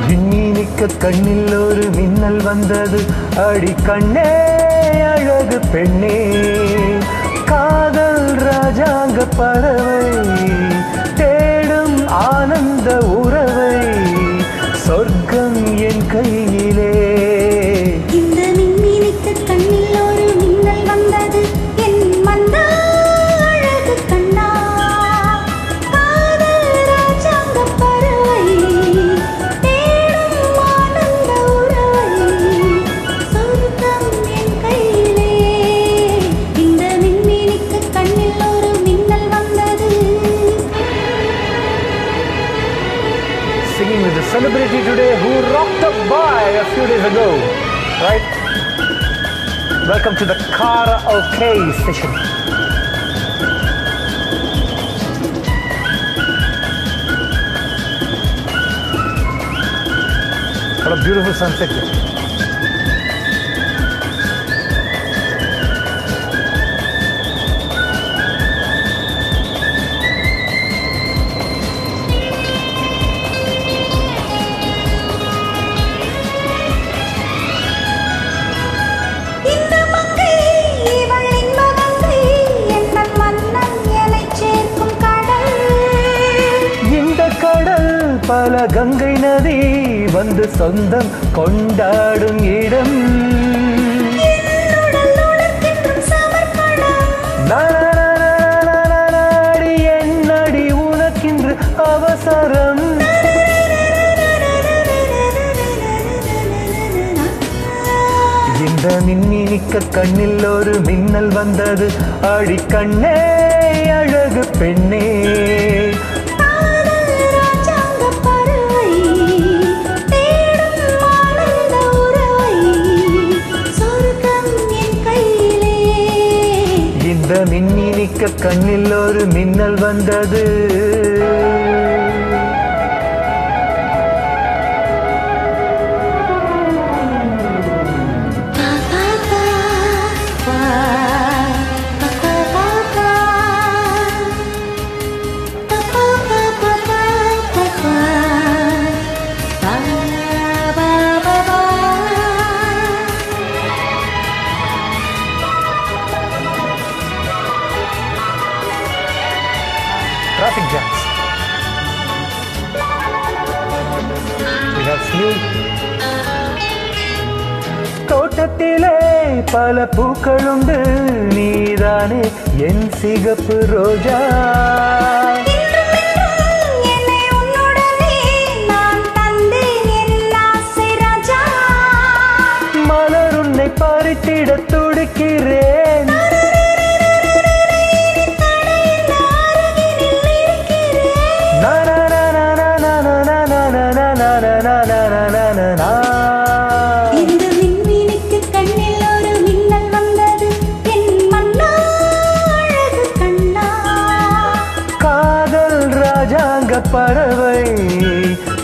விண்மீனிக்க கண்ணில் ஒரு மின்னல் வந்தது அடி கண்ணே அழகு பெண்ணே காதல் ராஜாங்க பறவை தேடும் ஆனந்த உறவை சொர்க்கம் என் கையிலே இந்த மின்மினிக்கு கண்ணில் ஒரு மின்னல் வந்தது என் மந்தா அழகு கண்ணா காதல் ராஜாங்க பறவை தேடும் ஆனந்த உறவை சொர்க்கம் என் கையிலே இந்த மின்மினிக்கு கண்ணில் ஒரு மின்னல் வந்தது singing with a celebrity today who rocked up by a few days ago, right? Welcome to the karaoke session. What a beautiful sunset here. இந்த மங்கை இவள் இன்ப மங்கை எந்தன் மன்னன் எனைச் சேர்க்கும் கடல் இந்த கடல் பல கங்கை நதி வந்து சொந்தம் கொண்டாடும் இடம் என்னுடல் உனக்கென்றும் சமர்ப்பணம் நாடி என்னடி உனக்கின்று அவசரம் இந்த மின்மினிக்க கண்ணில் ஒரு மின்னல் வந்தது அடி கண்ணே அழகு பெண்ணே காதல் ராஜாங்க பறவை தேடும் ஆனந்த உறவை சொர்க்கம் என் கையிலே இந்த மின்மினிக்க கண்ணில் ஒரு மின்னல் வந்தது traffic jams. We have Snoop. தோட்டத்திலே பல பூக்களுண்டு நீதானே என் சிகப்பு ரோஜா என்னை உன்னுடனே நான் தந்தேன் என் ஆசை ராஜா மலர் உன்னை பறித்திட துடிக்கிறேன் நா-நா-நா-நா-நா-நா-நா-நா-நா-நா-நா-நா-நா-நா-நா. இந்த விண்மீனுக்கு கண்ணில் ஒரு மின்னல் வந்தது என் மன்னா அழகு கண்ணா காதல் ராஜாங்க பறவை